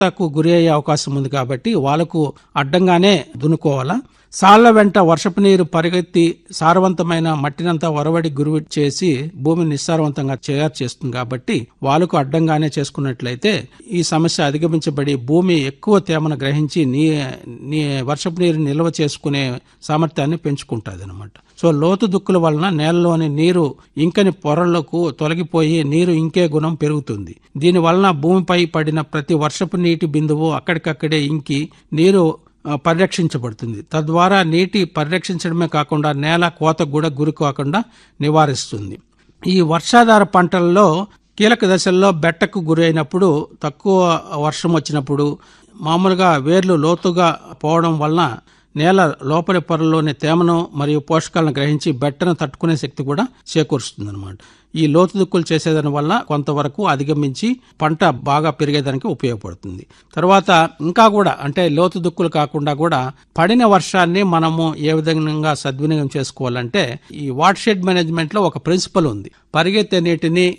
కు గురి అయ్యే అవకాశం ఉంది కాబట్టి వాళ్ళకు అడ్డంగానే దున్నుకోవాలా సాళ్ల వెంట వర్షపు నీరు పరిగెత్తి సారవంతమైన మట్టినంతా వరవడి గురి చేసి భూమిని నిస్సారవంతంగా తయారు చేస్తుంది కాబట్టి వాళ్ళకు అడ్డంగానే చేసుకున్నట్లయితే ఈ సమస్య అధిగమించబడి భూమి ఎక్కువ తేమను గ్రహించి నీ నీ వర్షపు నీరు నిల్వ చేసుకునే సామర్థ్యాన్ని పెంచుకుంటుంది అనమాట సో లోతు దుక్కుల వలన నేలలోని నీరు ఇంకని పొరలకు తొలగిపోయి నీరు ఇంకే గుణం పెరుగుతుంది దీని వలన భూమిపై పడిన ప్రతి వర్షపు నీటి బిందువు అక్కడికక్కడే ఇంకి నీరు ఆ, పరిరక్షించబడుతుంది తద్వారా నీటి పరిరక్షించడమే కాకుండా నేల కోతకు కూడా గురి కాకుండా నివారిస్తుంది ఈ వర్షాధార పంటల్లో కీలక దశల్లో బెట్టకు గురైనప్పుడు తక్కువ వర్షం వచ్చినప్పుడు మామూలుగా వేర్లు లోతుగా పోవడం వలన నేల లోపలి పొరలోని తేమను మరియు పోషకాలను గ్రహించి బెట్టను తట్టుకునే శక్తి కూడా చేకూరుస్తుంది ఈ లోతు దుక్కులు చేసేదాని వల్ల కొంతవరకు అధిగమించి పంట బాగా పెరిగేదానికి ఉపయోగపడుతుంది తర్వాత ఇంకా కూడా అంటే లోతు దుక్కులు కాకుండా కూడా పడిన వర్షాన్ని మనము ఏ విధంగా సద్వినియోగం చేసుకోవాలంటే ఈ వాటర్ షెడ్ మేనేజ్మెంట్ లో ఒక ప్రిన్సిపల్ ఉంది పరిగెత్తే నీటిని